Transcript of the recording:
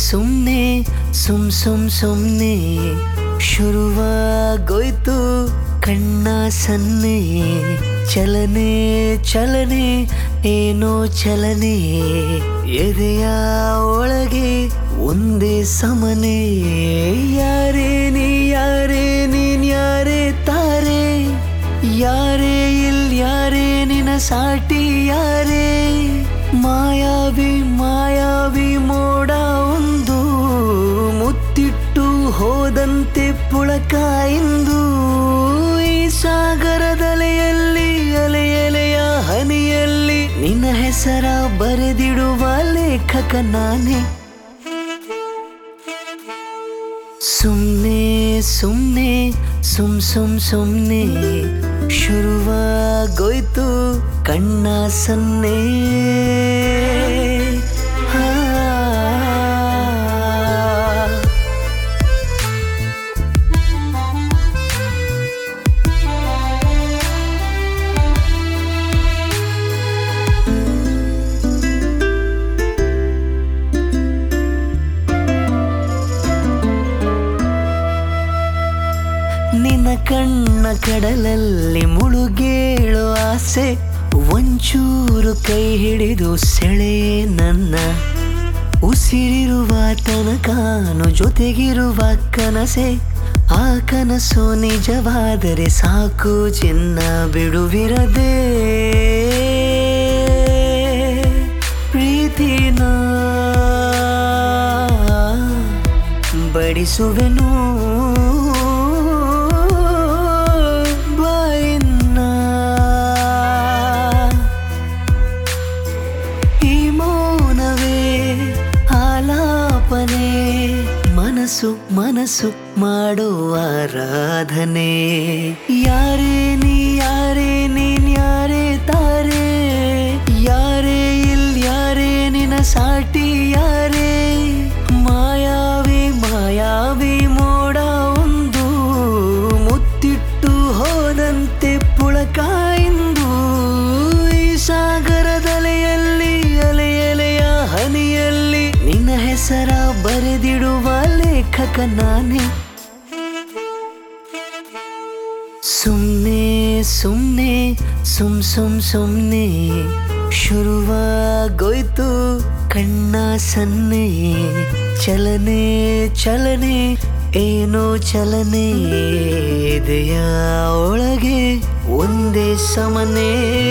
ಸುಮ್ನೆ ಸುಮ್ ಸುಮ್ ಸುಮ್ನೆ ಶುರುವಾಗೋಯ್ತು ಕಣ್ಣ ಸನ್ನೆ ಚಲನೆ ಚಲನೆ ಏನೋ ಚಲನೆ ಎದೆಯ ಒಳಗೆ ಒಂದೇ ಸಮನೆ ಯಾರೇ ನೀ ಯಾರೇ ನೀನ್ ಯಾರೇ ತಾರೆ ಯಾರೇ ಇಲ್ ಯಾರೇ ನಿನ ಸಾಟಿ ಯಾರೇ ಮಾಯಾವಿ ಮಾಯಾವಿ ಮೋಡ ಒಂದು ಮುತ್ತಿಟ್ಟು ಹೋದಂತೆ ಪುಳಕ ಇಂದು ಈ ಸಾಗರದಲೆಯಲ್ಲಿ ಅಲೆ ಎಲೆಯ ಹನಿಯಲ್ಲಿ ನಿನ್ನ ಹೆಸರ ಬರೆದಿಡುವ ಲೇಖಕ ನಾನೇ ಸುಮ್ನೆ ಸುಮ್ನೆ ಸುಮ್ ಸುಮ್ ಸುಮ್ನೆ ಶುರುವಾಗೋಯ್ತು ಕಣ್ಣ ಸನ್ನೆ ಹಾ. ನಿನ್ನ ಕಣ್ಣ ಕಡಲಲ್ಲಿ ಮುಳುಗೇಳೋ ಆಸೆ ಒಂಚೂರು ಕೈ ಹಿಡಿದು ಸೆಳೆಯೇ ನನ್ನ ಉಸಿರಿರುವ ತನಕಾನು ಜೊತೆಗಿರುವ ಕನಸೆ ಆ ಕನಸು ನಿಜವಾದರೆ ಸಾಕು ಚಿನ್ನ ಬಿಡುವಿರದೆ ಪ್ರೀತಿನ ಬಡಿಸುವೆನು ಬಾಯಿನ್ನ ಈ ಮೌನವೇ ಆಲಾಪನೆ ಮನಸ್ಸು ಮನಸ್ಸು ಮಾಡುವ ಆರಾಧನೆ ಯಾರೇ ನೀ ಯಾರೇ ನೀನ್ ಯಾರೇ ತಾರೆ ಯಾರೇ ಇಲ್ ಯಾರೇ ನಿನ ಸಾಟಿ ಯಾರೇ ಮಾಯಾವಿ ಮಾಯಾವಿ ಮೋಡ ಒಂದು ಮುತ್ತಿಟ್ಟು ಹೋದಂತೆ ಪುಳಕ ಇಂದು ಈ ಸಾಗರದಲೆಯಲ್ಲಿ ಅಲೆ ಎಲೆಯ ಹನಿಯಲ್ಲಿ ನಿನ್ನ ಹೆಸರ ಬರೆದಿಡುವ ಲೇಖಕ ನಾನೇ ಸುಮ್ನೆ ಸುಮ್ನೆ ಸುಮ್ ಸುಮ್ ಸುಮ್ನೆ ಶುರುವಾಗೋಯ್ತು ಕಣ್ಣ ಸನ್ನೆ ಚಲನೆ ಚಲನೆ ಏನೋ ಚಲನೆ ಎದೆಯ ಒಳಗೆ ಒಂದೇ ಸಮನೆ